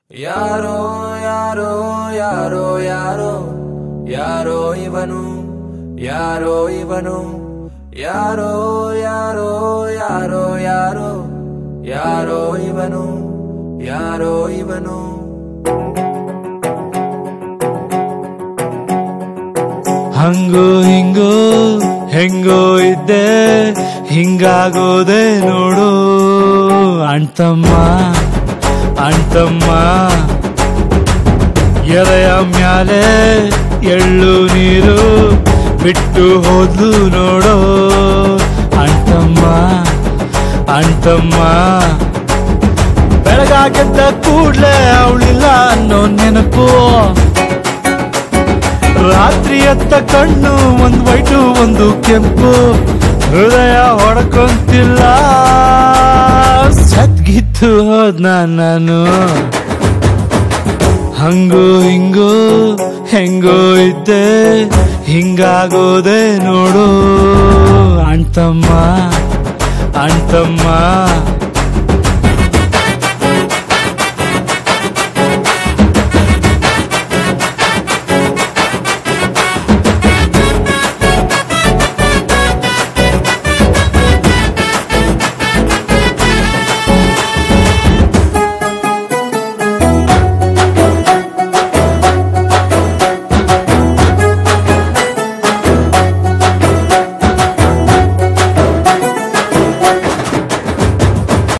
ಯಾರೋ ಯಾರೋ ಯಾರೋ ಯಾರೋ ಯಾರೋ ಇವನು ಯಾರೋ ಇವನು ಯಾರೋ ಯಾರೋ ಯಾರೋ ಯಾರೋ ಯಾರೋ ಇವನು ಯಾರೋ ಇವನು ಹಂಗೋ ಹಿಂಗೋ ಹೆಂಗೋ ಇದ್ದೆ ಹಿಂಗಾಗೋದೆ ನೋಡು ಅಣ್ತಮ್ಮ ಅಣ್ತಮ್ಮ ಎಲೆಯ ಮ್ಯಾಲೆ ಎಳ್ಳು ನೀರು ಬಿಟ್ಟು ಹೋದ್ಲು ನೋಡೋ ಅಣ್ತಮ್ಮ ಅಣ್ತಮ್ಮ ಬೆಳಗಾಗೆದ್ದ ಕೂಡ್ಲೆ ಅವಳಿಲ್ಲ ಅನ್ನೋ ನೆನಪು ರಾತ್ರಿ ಎತ್ತ ಕಣ್ಣು ಒಂದು ವೈಟು ಒಂದು ಕೆಂಪು ಹೃದಯ ಹೊಡ್ಕೊಂತಿಲ್ಲ ಸದ್ಗಿತ್ತು ಹೋದ್ನ ನಾನು ಹಂಗೋ ಹಿಂಗೋ ಹೆಂಗೋ ಇದ್ದೆ ಹಿಂಗಾಗೋದೆ ನೋಡು ಅಣ್ತಮ್ಮ ಅಣ್ತಮ್ಮ